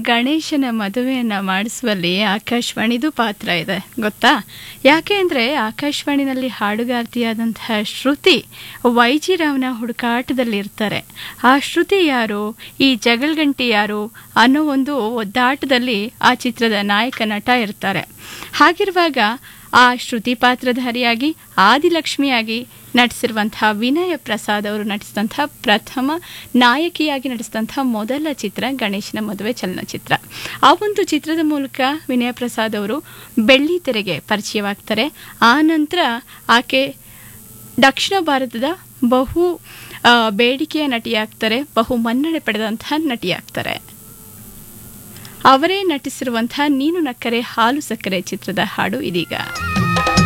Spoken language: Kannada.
ಗಣೇಶನ ಮದುವೆಯನ್ನು ಮಾಡಿಸುವಲ್ಲಿ ಆಕಾಶವಾಣಿದು ಪಾತ್ರ ಇದೆ ಗೊತ್ತಾ ಯಾಕೆ ಅಂದರೆ ಆಕಾಶವಾಣಿನಲ್ಲಿ ಹಾಡುಗಾರ್ತಿಯಾದಂತಹ ಶ್ರುತಿ ವೈಜಿರಾವ್ನ ಹುಡುಕಾಟದಲ್ಲಿ ಇರ್ತಾರೆ ಆ ಶ್ರುತಿ ಯಾರು ಈ ಜಗಳಗಂಟಿ ಯಾರು ಅನ್ನೋ ಒಂದು ಒದ್ದಾಟದಲ್ಲಿ ಆ ಚಿತ್ರದ ನಾಯಕ ನಟ ಇರ್ತಾರೆ ಹಾಗಿರುವಾಗ ಆ ಶ್ರುತಿ ಪಾತ್ರಧಾರಿಯಾಗಿ ಆದಿಲಕ್ಷ್ಮಿಯಾಗಿ ನಟಿಸಿರುವಂತಹ ವಿನಯ ಪ್ರಸಾದ್ ಅವರು ನಟಿಸಿದಂತಹ ಪ್ರಥಮ ನಾಯಕಿಯಾಗಿ ನಟಿಸಿದಂತಹ ಮೊದಲ ಚಿತ್ರ ಗಣೇಶನ ಮದುವೆ ಚಲನಚಿತ್ರ ಆ ಒಂದು ಚಿತ್ರದ ಮೂಲಕ ವಿನಯ ಪ್ರಸಾದ್ ಅವರು ಬೆಳ್ಳಿ ತೆರೆಗೆ ಪರಿಚಯವಾಗ್ತಾರೆ ಆ ನಂತರ ಆಕೆ ದಕ್ಷಿಣ ಭಾರತದ ಬಹು ಆ, ಬೇಡಿಕೆಯ ನಟಿಯಾಗ್ತಾರೆ ಬಹು ಮನ್ನಣೆ ಪಡೆದಂತಹ ನಟಿಯಾಗ್ತಾರೆ ಅವರೇ ನಟಿಸಿರುವಂತಹ ನೀನು ನಕ್ಕರೆ ಹಾಲು ಸಕ್ಕರೆ ಚಿತ್ರದ ಹಾಡು ಇದೀಗ